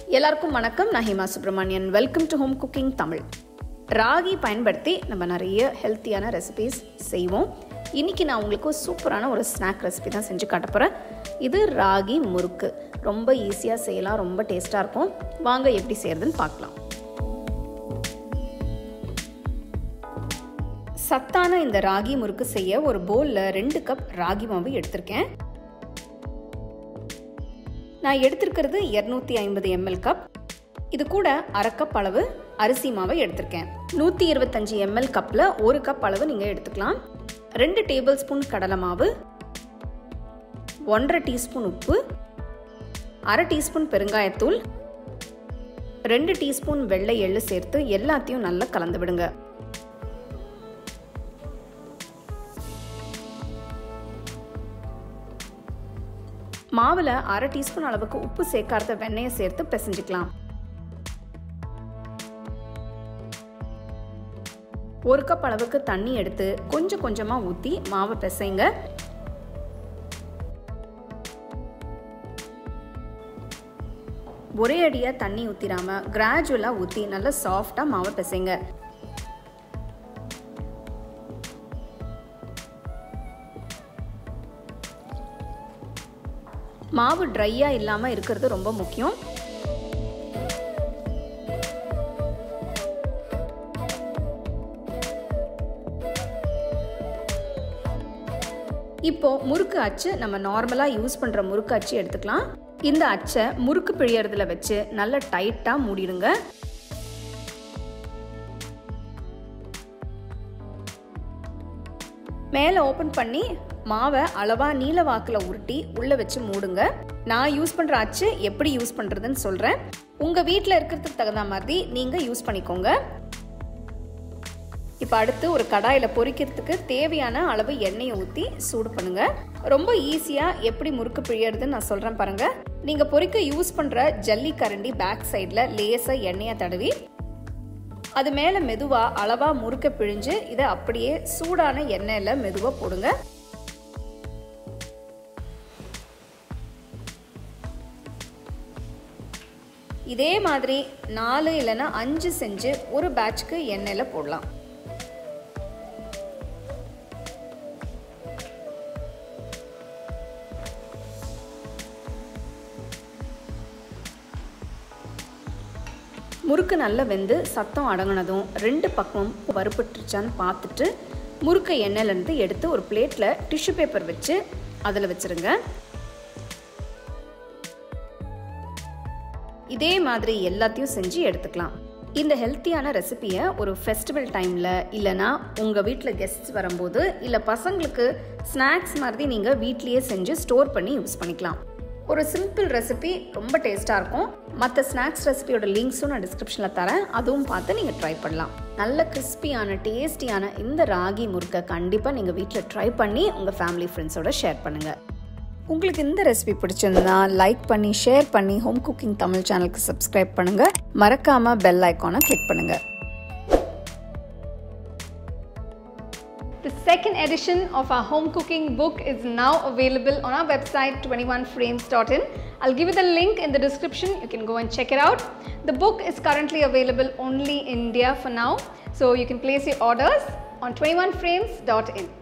எல்லாருக்கும் வணக்கம் நான் Hema Subramanian welcome to home cooking Tamil ராகி பயன்படுத்தி நம்ம நிறைய ஹெல்த்தியான ரெசிபீஸ் செய்வோம் இன்றைக்கி நான் உங்களுக்கு சூப்பரான ஒரு ஸ்நாக் ரெசிபி தான் செஞ்சு காட்ட போகிறேன் இது ராகி முறுக்கு ரொம்ப ஈஸியாக செய்யலாம் ரொம்ப டேஸ்ட்டாக இருக்கும் வாங்க எப்படி செய்கிறதுன்னு பார்க்கலாம் சத்தான இந்த ராகி முறுக்கு செய்ய ஒரு பவுலில் ரெண்டு கப் ராகி மாவு எடுத்திருக்கேன் நான் எடுத்திருக்கிறது இரநூத்தி ஐம்பது எம்எல் கப் இது கூட அரை கப் அளவு அரிசி மாவை எடுத்திருக்கேன் நூற்றி இருபத்தஞ்சி எம்எல் கப்பில் ஒரு கப் அளவு நீங்கள் எடுத்துக்கலாம் ரெண்டு டேபிள் ஸ்பூன் கடலை மாவு ஒன்றரை டீஸ்பூன் உப்பு அரை டீஸ்பூன் பெருங்காயத்தூள் ரெண்டு டீஸ்பூன் வெள்ளை எள்ளு சேர்த்து எல்லாத்தையும் நல்லா கலந்து விடுங்க மாவில் அரை டீஸ்பூன் அளவுக்கு உப்பு சேர்க்காத வெண்ணெயை சேர்த்து பிசைஞ்சுக்கலாம் ஒரு கப் அளவுக்கு தண்ணி எடுத்து கொஞ்சம் கொஞ்சமாக ஊற்றி மாவை பிசைங்க ஒரே அடியாக தண்ணி ஊற்றிடாம கிராஜுவலாக ஊற்றி நல்லா சாஃப்டாக மாவை பிசைங்க மாவு ட்ரையாக இல்லாமல் இருக்கிறது ரொம்ப முக்கியம் இப்போ முறுக்கு அச்சு நம்ம நார்மலாக யூஸ் பண்ணுற முறுக்கு அச்சு எடுத்துக்கலாம் இந்த அச்சை முறுக்கு பிழியறதுல வச்சு நல்லா டைட்டாக மூடிடுங்க மேலே ஓப்பன் பண்ணி மாவை அளவாக நீல வாக்கில் உருட்டி உள்ளே வச்சு மூடுங்க நான் யூஸ் பண்ணுற அச்சு எப்படி யூஸ் பண்ணுறதுன்னு சொல்கிறேன் உங்கள் வீட்டில் இருக்கிறதுக்கு தகுந்த மாதிரி நீங்கள் யூஸ் பண்ணிக்கோங்க இப்போ அடுத்து ஒரு கடாயில் பொரிக்கிறதுக்கு தேவையான அளவு எண்ணெயை ஊற்றி சூடு பண்ணுங்க ரொம்ப ஈஸியாக எப்படி முறுக்கு பிழியறதுன்னு நான் சொல்கிறேன் பாருங்கள் நீங்கள் பொரிக்க யூஸ் பண்ணுற ஜல்லி கரண்டி பேக் சைடில் லேசாக எண்ணெயை தடவி அது மேலே மெதுவாக அளவாக முறுக்க பிழிஞ்சு இதை அப்படியே சூடான எண்ணெயில் மெதுவாக போடுங்க இதே மாதிரி நாலு இல்லைன்னா அஞ்சு செஞ்சு ஒரு பேட்ச்க்கு எண்ணெயில் போடலாம் முறுக்கு நல்லா வெந்து சத்தம் அடங்கினதும் ரெண்டு பக்கமும் வறுபட்டுருச்சான்னு பார்த்துட்டு முறுக்கை எண்ணெயிலேருந்து எடுத்து ஒரு பிளேட்டில் டிஷ்யூ பேப்பர் வச்சு அதில் வச்சுருங்க இதே மாதிரி எல்லாத்தையும் செஞ்சு எடுத்துக்கலாம் இந்த ஹெல்த்தியான ரெசிப்பியை ஒரு ஃபெஸ்டிவல் டைமில் இல்லைனா உங்கள் வீட்டில் கெஸ்ட்ஸ் வரும்போது இல்லை பசங்களுக்கு ஸ்நாக்ஸ் மாதிரி நீங்கள் வீட்லேயே செஞ்சு ஸ்டோர் பண்ணி யூஸ் பண்ணிக்கலாம் ஒரு சிம்பிள் ரெசிபி ரொம்ப டேஸ்ட்டாக இருக்கும் மற்ற ஸ்நாக்ஸ் ரெசிபியோட லிங்க்ஸும் நான் டிஸ்கிரிப்ஷனில் தரேன் அதுவும் பார்த்து நீங்கள் ட்ரை பண்ணலாம் நல்ல கிறிஸ்பியான டேஸ்டியான இந்த ராகி முறுக்கை கண்டிப்பாக நீங்கள் வீட்டில் ட்ரை பண்ணி உங்கள் ஃபேமிலி ஃப்ரெண்ட்ஸோட ஷேர் பண்ணுங்கள் உங்களுக்கு இந்த ரெசிபி பிடிச்சிருந்தா லைக் பண்ணி ஷேர் பண்ணி ஹோம் குக்கிங் தமிழ் சேனலுக்கு சப்ஸ்கிரைப் பண்ணுங்கள் மறக்காமல் பெல் ஐக்கானை கிளிக் பண்ணுங்கள் The second edition of our home cooking book is now available on our website 21frames.in. I'll give you the link in the description. You can go and check it out. The book is currently available only in India for now. So you can place your orders on 21frames.in.